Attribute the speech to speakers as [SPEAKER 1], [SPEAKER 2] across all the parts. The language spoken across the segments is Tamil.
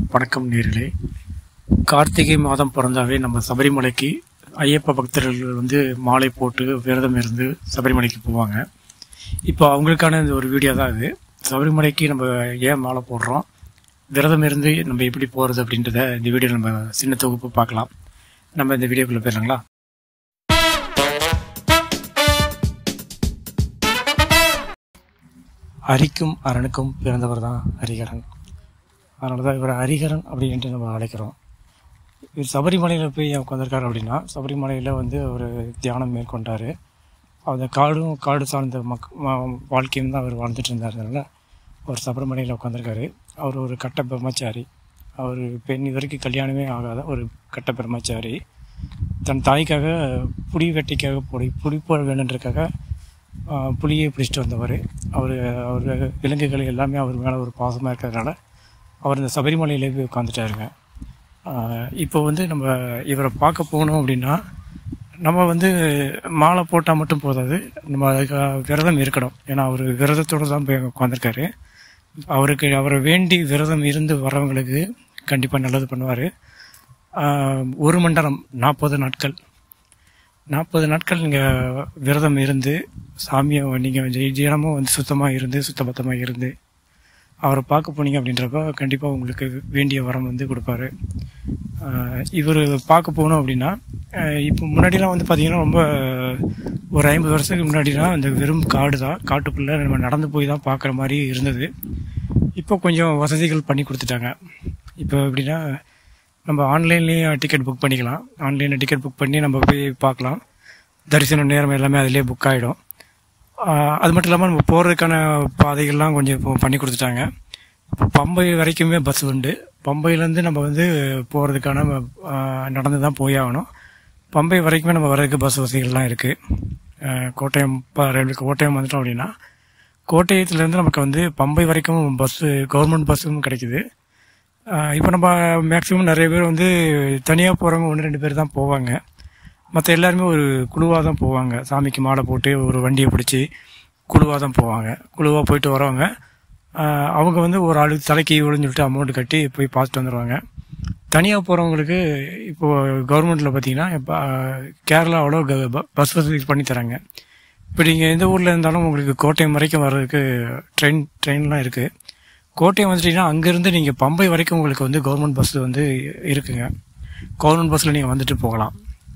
[SPEAKER 1] வணக்கம் நேர்களே கார்த்திகை மாதம் பிறந்தாவே நம்ம சபரிமலைக்கு ஐயப்ப பக்தர்கள் வந்து மாலை போட்டு விரதம் இருந்து சபரிமலைக்கு போவாங்க இப்போ அவங்களுக்கான இந்த ஒரு வீடியோ தான் இது சபரிமலைக்கு நம்ம ஏன் மாலை போடுறோம் விரதம் இருந்து நம்ம எப்படி போகிறது அப்படின்றத இந்த வீடியோ நம்ம சின்ன தொகுப்பு பார்க்கலாம் நம்ம இந்த வீடியோக்குள்ளே போயிடலாங்களா அரிக்கும் அரணுக்கும் பிறந்தவர் தான் ஹரிகரன் அதனால தான் இவர் ஹரிகரன் அப்படின்ட்டு நம்ம அழைக்கிறோம் இவர் சபரிமலையில் போய் ஏன் உட்காந்துருக்காரு அப்படின்னா சபரிமலையில் வந்து அவர் தியானம் மேற்கொண்டார் அந்த காடும் காடு சார்ந்த மக் வா- வாழ்க்கையும் தான் அவர் வாழ்ந்துட்டு இருந்தாருனால அவர் சபரிமலையில் உட்காந்துருக்காரு அவர் ஒரு கட்ட பிரம்மச்சாரி அவர் பெண் இது வரைக்கும் கல்யாணமே ஆகாத ஒரு கட்ட பிரம்மச்சாரி தன் தாய்க்காக புடி வெட்டிக்காக புடி புடிப்போட வேணுன்றக்காக ஆஹ், புலியை பிடிச்சிட்டு வந்தவர் அவர் அவர் விலங்குகள் எல்லாமே அவர் மேலே ஒரு பாசமாக இருக்கிறதுனால அவர் இந்த சபரிமலையிலே போய் உட்காந்துட்டாருங்க இப்போ வந்து நம்ம இவரை பார்க்க போகணும் அப்படின்னா நம்ம வந்து மாலை போட்டால் மட்டும் போதாது நம்ம அதுக்கு விரதம் இருக்கணும் ஏன்னா அவர் விரதத்தோடு தான் போய் உட்காந்துருக்காரு அவருக்கு அவரை வேண்டி விரதம் இருந்து வர்றவங்களுக்கு கண்டிப்பாக நல்லது பண்ணுவார் ஒரு மண்டலம் நாற்பது நாட்கள் நாற்பது நாட்கள் நீங்கள் விரதம் இருந்து சாமியை நீங்கள் தினமும் வந்து சுத்தமாக இருந்து சுத்தபத்தமாக இருந்து அவரை பார்க்க போனீங்க அப்படின்றப்ப கண்டிப்பாக உங்களுக்கு வேண்டிய வரம் வந்து கொடுப்பாரு இவர் பார்க்க போகணும் அப்படின்னா ஆஹ் இப்போ முன்னாடிலாம் வந்து பார்த்தீங்கன்னா ரொம்ப ஒரு ஐம்பது வருஷத்துக்கு முன்னாடிலாம் இந்த வெறும் காடு தான் காட்டுக்குள்ளே நம்ம நடந்து போய் தான் பார்க்குற மாதிரி இருந்தது இப்போ கொஞ்சம் வசதிகள் பண்ணி கொடுத்துட்டாங்க இப்போ எப்படின்னா நம்ம ஆன்லைன்லேயே டிக்கெட் புக் பண்ணிக்கலாம் ஆன்லைனில் டிக்கெட் புக் பண்ணி நம்ம போய் பார்க்கலாம் தரிசனம் நேரம் எல்லாமே அதிலே புக் ஆகிடும் அது மட்டும் இல்லாமல் நம்ம போகிறதுக்கான பாதைகள்லாம் கொஞ்சம் இப்போ பண்ணி கொடுத்துட்டாங்க இப்போ பம்பை வரைக்குமே பஸ் உண்டு பம்பையிலேருந்து நம்ம வந்து போகிறதுக்கான நடந்து தான் போய் ஆகணும் பம்பை வரைக்குமே நம்ம வர்றதுக்கு பஸ் வசதிகள்லாம் இருக்குது கோட்டயம் இப்போ ரயில்வே கோட்டயம் வந்துட்டோம் அப்படின்னா கோட்டயத்துலேருந்து நமக்கு வந்து பம்பை வரைக்கும் பஸ்ஸு கவர்மெண்ட் பஸ்ஸும் கிடைக்குது இப்போ நம்ம மேக்ஸிமம் நிறைய பேர் வந்து தனியாக போகிறவங்க ஒன்று ரெண்டு பேர் தான் போவாங்க மற்ற எல்லாருமே ஒரு குழுவாக தான் போவாங்க சாமிக்கு மாலை போட்டு ஒரு வண்டியை பிடிச்சி குழுவாக தான் போவாங்க குழுவாக போயிட்டு வரவங்க ஆஹ் அவங்க வந்து ஒரு ஆளுக்கு தலைக்கு இவ்வளோன்னு சொல்லிட்டு அமௌண்ட் கட்டி போய் பார்த்துட்டு வந்துடுவாங்க தனியாக போகிறவங்களுக்கு இப்போது கவர்மெண்ட்டில் பார்த்தீங்கன்னா இப்போ கேரளாவோட க- ப- பஸ் வசதி பண்ணி தராங்க இப்போ நீங்கள் எந்த ஊரில் இருந்தாலும் உங்களுக்கு கோட்டயம் வரைக்கும் வர்றதுக்கு ட்ரெயின் ட்ரெயின்லாம் இருக்குது கோட்டயம் வந்துட்டீங்கன்னா அங்கேருந்து நீங்கள் பம்பை வரைக்கும் உங்களுக்கு வந்து கவர்மெண்ட் பஸ் வந்து இருக்குங்க கவர்மெண்ட் பஸ்ஸில் நீங்கள் வந்துட்டு போகலாம்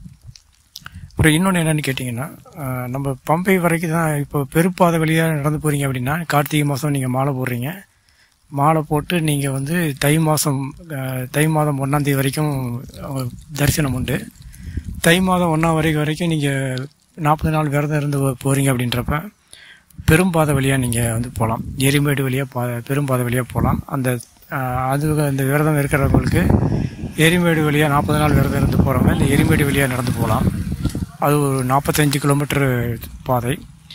[SPEAKER 1] அப்புறம் இன்னொன்று என்னன்னு கேட்டிங்கன்னா ஆஹ் நம்ம பம்பை வரைக்கும் தான் இப்போ பெருப்பாதை வழியாக நடந்து போகிறீங்க அப்படின்னா கார்த்திகை மாதம் நீங்கள் மாலை போடுறீங்க மாலை போட்டு நீங்கள் வந்து தை மாதம் தை மாதம் ஒன்றாந்தேதி வரைக்கும் அஹ், தரிசனம் உண்டு தை மாதம் ஒன்றாம் வரைக்கும் வரைக்கும் நீங்கள் நாற்பது நாள் விரதம் இருந்து போகிறீங்க அப்படின்றப்ப பெரும்பாதை வழியாக நீங்கள் வந்து போகலாம் எரிமேடு வழியாக பா பெரும்பாதை வழியாக போகலாம் அந்த ஆஹ், அது அந்த விரதம் இருக்கிறவங்களுக்கு எரிமேடு வழியாக நாற்பது நாள் விரதம் இருந்து போகிறவங்க இந்த எரிமேடு வழியாக நடந்து போகலாம் அது ஒரு நாற்பத்தஞ்சு கிலோமீட்டர் பாதை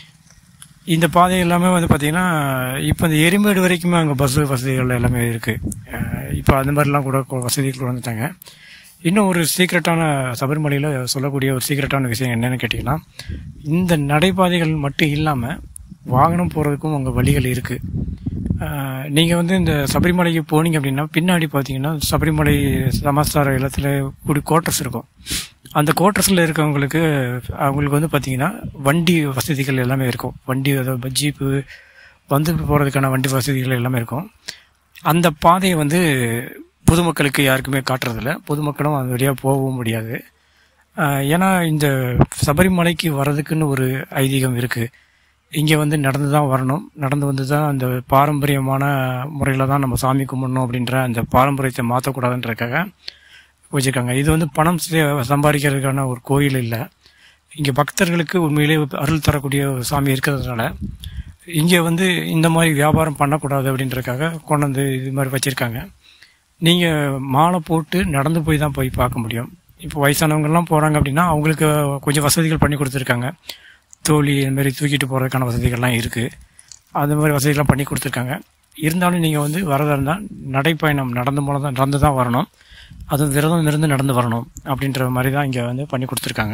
[SPEAKER 1] இந்த பாதை எல்லாமே வந்து பார்த்தீங்கன்னா இப்போ இந்த எரிமேடு வரைக்குமே அங்கே பஸ் வசதிகள் எல்லாமே இருக்குது இப்போ அந்த மாதிரிலாம் கூட கொ- வசதிகள் கொண்டு வந்துட்டாங்க இன்னும் ஒரு சீக்ரெட்டான சபரிமலையில் சொல்லக்கூடிய ஒரு சீக்ரெட்டான விஷயம் என்னன்னு கேட்டிங்கன்னா இந்த நடைபாதைகள் மட்டும் இல்லாமல் வாகனம் போகிறதுக்கும் அங்கே வழிகள் இருக்குது நீங்கள் வந்து இந்த சபரிமலைக்கு போனீங்க அப்படின்னா பின்னாடி பார்த்தீங்கன்னா சபரிமலை சமஸ்தார இல்லத்தில் கூடி கோட்டர்ஸ் இருக்கும் அந்த கோட்டர்ஸில் இருக்கவங்களுக்கு அவங்களுக்கு வந்து பார்த்தீங்கன்னா வண்டி வசதிகள் எல்லாமே இருக்கும் வண்டி அதாவது ஜீப்பு வந்து போகிறதுக்கான வண்டி வசதிகள் எல்லாமே இருக்கும் அந்த பாதையை வந்து பொதுமக்களுக்கு யாருக்குமே காட்டுறதில்ல பொதுமக்களும் அது வழியாக போகவும் முடியாது ஆஹ் ஏன்னா இந்த சபரிமலைக்கு வர்றதுக்குன்னு ஒரு ஐதீகம் இருக்குது இங்கே வந்து நடந்து தான் வரணும் நடந்து வந்து தான் அந்த பாரம்பரியமான முறையில் தான் நம்ம சாமி கும்பிடணும் அப்படின்ற அந்த பாரம்பரியத்தை மாற்றக்கூடாதுன்றதுக்காக வச்சுருக்காங்க இது வந்து பணம் சே- சம்பாதிக்கிறதுக்கான ஒரு கோயில் இல்லை இங்கே பக்தர்களுக்கு உண்மையிலே அருள் தரக்கூடிய ஒரு சாமி இருக்கிறதுனால இங்கே வந்து இந்த மாதிரி வியாபாரம் பண்ணக்கூடாது அப்படின்றதுக்காக கொண்டு வந்து இது மாதிரி வச்சுருக்காங்க நீங்கள் மாலை போட்டு நடந்து போய் தான் போய் பார்க்க முடியும் இப்போ வயசானவங்கெல்லாம் போகிறாங்க அப்படின்னா அவங்களுக்கு கொஞ்சம் வசதிகள் பண்ணி கொடுத்துருக்காங்க தோழி இந்த மாதிரி தூக்கிட்டு போகிறதுக்கான வசதிகள்லாம் இருக்குது அந்த மாதிரி வசதிகள்லாம் பண்ணி கொடுத்துருக்காங்க இருந்தாலும் நீங்கள் வந்து வரதா இருந்தால் நடைப்பயணம் நடந்து மூலம் தான் நடந்து தான் வரணும் அதுவும் விரதம் இருந்து நடந்து வரணும் அப்படின்ற மாதிரி தான் இங்கே வந்து பண்ணி கொடுத்துருக்காங்க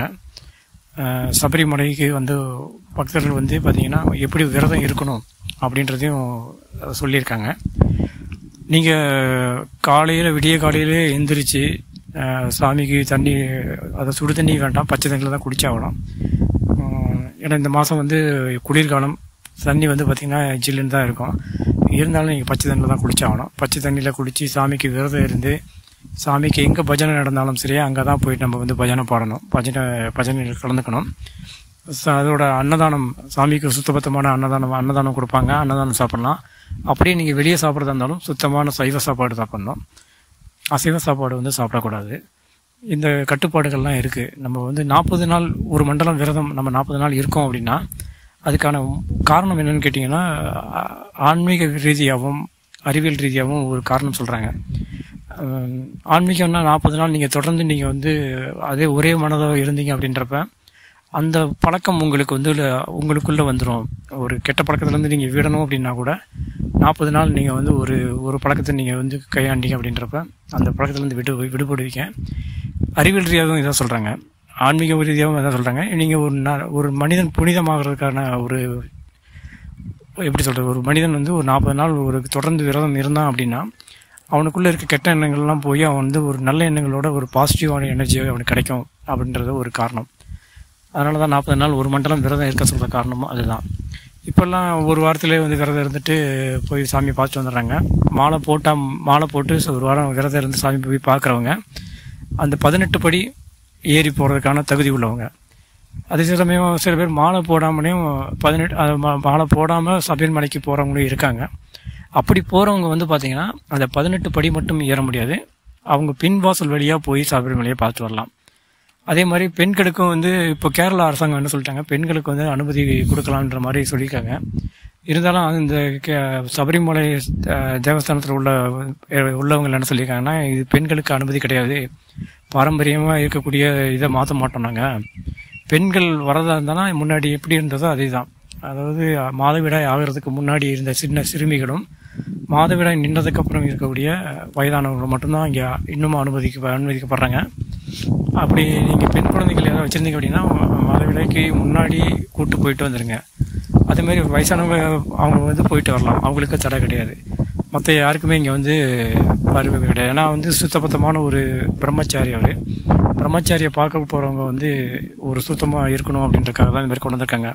[SPEAKER 1] அஹ் சபரிமலைக்கு வந்து பக்தர்கள் வந்து பார்த்திங்கன்னா எப்படி விரதம் இருக்கணும் அப்படின்றதையும் சொல்லியிருக்காங்க நீங்கள் காலையில் விடிய காலையிலே எந்திரிச்சு அஹ், சாமிக்கு தண்ணி அதை சுடு தண்ணி வேண்டாம் பச்சை தண்ணியில் தான் குடிச்சாகணும் உம், ஏன்னா இந்த மாதம் வந்து குளிர்காலம் தண்ணி வந்து பார்த்திங்கன்னா ஜில்லுன்னு தான் இருக்கும் இருந்தாலும் நீங்கள் பச்சை தண்ணியில் தான் குளிச்சாகணும் பச்சை தண்ணியில் குளித்து சாமிக்கு விரதம் இருந்து சாமிக்கு எங்கே பஜனை நடந்தாலும் சரி அங்கே தான் போயிட்டு நம்ம வந்து பஜனை பாடணும் பஜனை பஜனையில் கலந்துக்கணும் ச- அதோட அன்னதானம் சாமிக்கு சுத்தபத்தமான அன்னதானம் அன்னதானம் கொடுப்பாங்க அன்னதானம் சாப்பிடலாம் அப்படியே நீங்கள் வெளியே சாப்பிட்றதா இருந்தாலும் சுத்தமான சைவ சாப்பாடு சாப்பிடணும் அசைவ சாப்பாடு வந்து சாப்பிடக்கூடாது இந்த கட்டுப்பாடுகள்லாம் இருக்குது நம்ம வந்து நாற்பது நாள் ஒரு மண்டலம் விரதம் நம்ம நாற்பது நாள் இருக்கோம் அப்படின்னா அதுக்கான காரணம் என்னன்னு கேட்டிங்கன்னா ஆ- ஆன்மீக ரீதியாகவும் அறிவியல் ரீதியாகவும் ஒரு காரணம் சொல்கிறாங்க ஆன்மீகம்னா நாற்பது நாள் நீங்கள் தொடர்ந்து நீங்கள் வந்து அதே ஒரே மனதாக இருந்தீங்க அப்படின்றப்ப அந்த பழக்கம் உங்களுக்கு வந்து உங்களுக்குள்ளே வந்துடும் ஒரு கெட்ட பழக்கத்துலேருந்து நீங்கள் விடணும் அப்படின்னா கூட நாற்பது நாள் நீங்கள் வந்து ஒரு ஒரு பழக்கத்தை நீங்கள் வந்து கையாண்டீங்க அப்படின்றப்ப அந்த பழக்கத்துலேருந்து விடு விடுபடுவீங்க அறிவியல் ரீதியாகவும் இதான் சொல்கிறாங்க ஆன்மீக ரீதியாகவும் இதான் சொல்கிறாங்க நீங்கள் ஒரு நா- ஒரு மனிதன் புனிதமாகிறதுக்கான ஒரு எப்படி சொல்கிறது ஒரு மனிதன் வந்து ஒரு நாற்பது நாள் ஒரு தொடர்ந்து விரதம் இருந்தான் அப்படின்னா அவனுக்குள்ளே இருக்க கெட்ட எண்ணங்கள்லாம் போய் அவன் வந்து ஒரு நல்ல எண்ணங்களோட ஒரு பாசிட்டிவான எனர்ஜி அவனுக்கு கிடைக்கும் அப்படின்றது ஒரு காரணம் அதனால தான் நாற்பது நாள் ஒரு மண்டலம் விரதம் இருக்க சொல்கிற காரணமும் அதுதான் இப்போல்லாம் ஒரு வாரத்திலே வந்து விரதம் இருந்துட்டு போய் சாமி பார்த்துட்டு வந்துடுறாங்க மாலை போட்டால் மாலை போட்டு ஒரு வாரம் விரதம் இருந்து சாமி போய் பார்க்குறவங்க அந்த பதினெட்டு படி ஏறி போகிறதுக்கான தகுதி உள்ளவங்க அதே சமயம் சில பேர் மாலை போடாமலேயும் பதினெட்டு அது மா- மாலை போடாமல் சபரிமலைக்கு போகிறவங்களும் இருக்காங்க அப்படி போகிறவங்க வந்து பார்த்தீங்கன்னா அந்த பதினெட்டு படி மட்டும் ஏற முடியாது அவங்க பின் வாசல் வழியாக போய் சபரிமலையை பார்த்து வரலாம் அதே மாதிரி பெண்களுக்கும் வந்து இப்போ கேரளா அரசாங்கம் என்ன சொல்லிட்டாங்க பெண்களுக்கு வந்து அனுமதி கொடுக்கலான்ற மாதிரி சொல்லியிருக்காங்க இருந்தாலும் அந்த கே- சபரிமலை அஹ், தேவஸ்தானத்தில் உள்ள அஹ், உள்ளவங்க என்ன சொல்லியிருக்காங்கன்னா இது பெண்களுக்கு அனுமதி கிடையாது பாரம்பரியமாக இருக்கக்கூடிய இதை மாற்ற மாட்டோம் நாங்கள் பெண்கள் வரதா இருந்தாலும் முன்னாடி எப்படி இருந்ததோ அதே தான் அதாவது மாதவிடாய் ஆகிறதுக்கு முன்னாடி இருந்த சின்ன சிறுமிகளும் மாதவிடாய் நின்றதுக்கு அப்புறம் இருக்கக்கூடிய வயதானவர்கள் மட்டும்தான் இங்கே இன்னமும் அனுமதிக்க அனுமதிக்கப்படுறாங்க அப்படி நீங்கள் பெண் குழந்தைகள் ஏதாவது வச்சுருந்தீங்க அப்படின்னா மாதவிடாய்க்கு முன்னாடி கூட்டு போயிட்டு வந்துடுங்க அதே மாதிரி வயசானவங்க அவங்க வந்து போயிட்டு வரலாம் அவங்களுக்கு தடை கிடையாது மற்ற யாருக்குமே இங்கே வந்து பருவ கிடையாது ஏன்னா வந்து சுத்தபத்தமான ஒரு பிரம்மச்சாரி அவர் பிரம்மச்சாரியை பார்க்க போகிறவங்க வந்து ஒரு சுத்தமாக இருக்கணும் அப்படின்றக்காக தான் இந்த மாதிரி கொண்டு வந்திருக்காங்க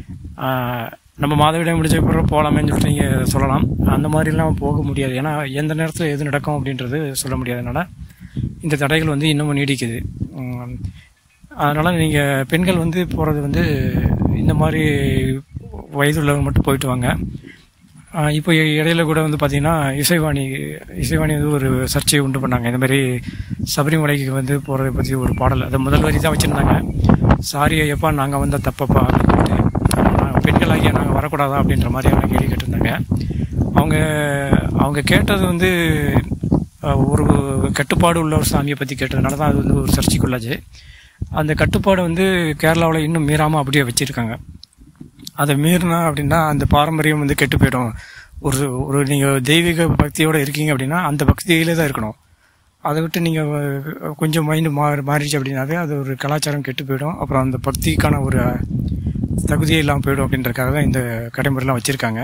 [SPEAKER 1] ஆஹ் நம்ம மாதவிடாய் முடிஞ்ச பிறகு போகலாமேன்னு சொல்லிட்டு நீங்கள் சொல்லலாம் அந்த மாதிரிலாம் போக முடியாது ஏன்னா எந்த நேரத்தில் எது நடக்கும் அப்படின்றது சொல்ல முடியாதனால இந்த தடைகள் வந்து இன்னமும் நீடிக்குது உம், அதனால் நீங்கள் பெண்கள் வந்து போகிறது வந்து இந்த மாதிரி வயது உள்ளவங்க மட்டும் போயிட்டு வாங்க ஆஹ் இப்போ இடையில கூட வந்து பார்த்தீங்கன்னா இசைவாணி இசைவாணி வந்து ஒரு சர்ச்சையை உண்டு பண்ணாங்க இந்த மாதிரி சபரிமலைக்கு வந்து போகிறத பற்றி ஒரு பாடல் அதை முதல் வரி தான் வச்சுருந்தாங்க சாரி ஐயப்பா நாங்கள் வந்தால் தப்பப்பா அப்படின்னு சொல்லிட்டு ஆஹ் பெண்களாகிய நாங்கள் வரக்கூடாதா அப்படின்ற மாதிரியான கேள்வி கேட்டிருந்தாங்க அவங்க அவங்க கேட்டது வந்து ஆஹ் ஒரு கட்டுப்பாடு உள்ள ஒரு சாமியை பற்றி கேட்டதுனால தான் அது வந்து ஒரு சர்ச்சைக்குள்ளாச்சு அந்த கட்டுப்பாடு வந்து கேரளாவில் இன்னும் மீறாமல் அப்படியே வச்சுருக்காங்க அதை மீறினா அப்படின்னா அந்த பாரம்பரியம் வந்து கெட்டு போயிடும் ஒரு ஒரு நீங்கள் தெய்வீக பக்தியோடு இருக்கீங்க அப்படின்னா அந்த பக்தியிலே தான் இருக்கணும் அதை விட்டு நீங்கள் கொஞ்சம் மைண்டு மாறி மாறிடுச்சு அப்படின்னாவே அது ஒரு கலாச்சாரம் கெட்டு போயிடும் அப்புறம் அந்த பக்திக்கான ஒரு தகுதியே இல்லாமல் போயிடும் அப்படின்றதுக்காக தான் இந்த கடைமுறைலாம் வச்சுருக்காங்க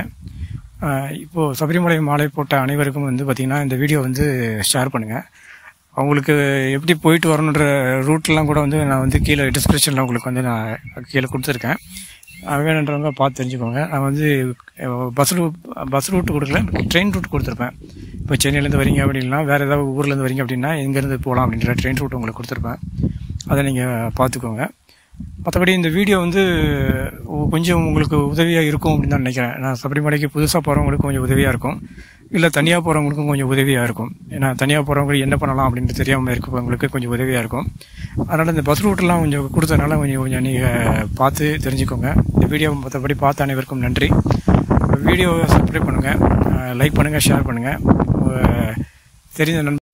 [SPEAKER 1] இப்போது சபரிமலை மாலை போட்ட அனைவருக்கும் வந்து பார்த்திங்கன்னா இந்த வீடியோ வந்து ஷேர் பண்ணுங்கள் அவங்களுக்கு எப்படி போயிட்டு வரணுன்ற ரூட்லாம் கூட வந்து நான் வந்து கீழே டிஸ்கிரிப்ஷனில் உங்களுக்கு வந்து நான் கீழே கொடுத்துருக்கேன் அஹ் வேணுன்றவங்க பார்த்து தெரிஞ்சுக்கோங்க நான் வந்து பஸ் ரூட் பஸ் ரூட் கொடுக்கல ட்ரெயின் ரூட் கொடுத்துருப்பேன் இப்போ சென்னையிலேருந்து வரீங்க அப்படின்னா வேறு ஏதாவது ஊர்லேருந்து வரீங்க அப்படின்னா எங்கேருந்து போகலாம் அப்படின்ற ட்ரெயின் ரூட் உங்களுக்கு கொடுத்துருப்பேன் அதை நீங்கள் பார்த்துக்கோங்க மற்றபடி இந்த வீடியோ வந்து கொஞ்சம் உங்களுக்கு உதவியாக இருக்கும் அப்படின்னு தான் நினைக்கிறேன் நான் சபரிமலைக்கு புதுசாக போகிறவங்களுக்கு கொஞ்சம் உதவியாக இருக்கும் இல்லை தனியாக போகிறவங்களுக்கும் கொஞ்சம் உதவியாக இருக்கும் ஏன்னா தனியாக போகிறவங்க என்ன பண்ணலாம் அப்படின்ட்டு தெரியாமல் இருக்கவங்களுக்கு கொஞ்சம் உதவியாக இருக்கும் அதனால் இந்த பஸ் ரூட்லாம் கொஞ்சம் கொடுத்ததுனால கொஞ்சம் கொஞ்சம் நீங்கள் பார்த்து தெரிஞ்சுக்கோங்க இந்த வீடியோ மற்றபடி பார்த்த அனைவருக்கும் நன்றி வீடியோவை சப்ஸ்கிரைப் பண்ணுங்கள் லைக் பண்ணுங்கள் ஷேர் பண்ணுங்கள் தெரிஞ்ச நண்ப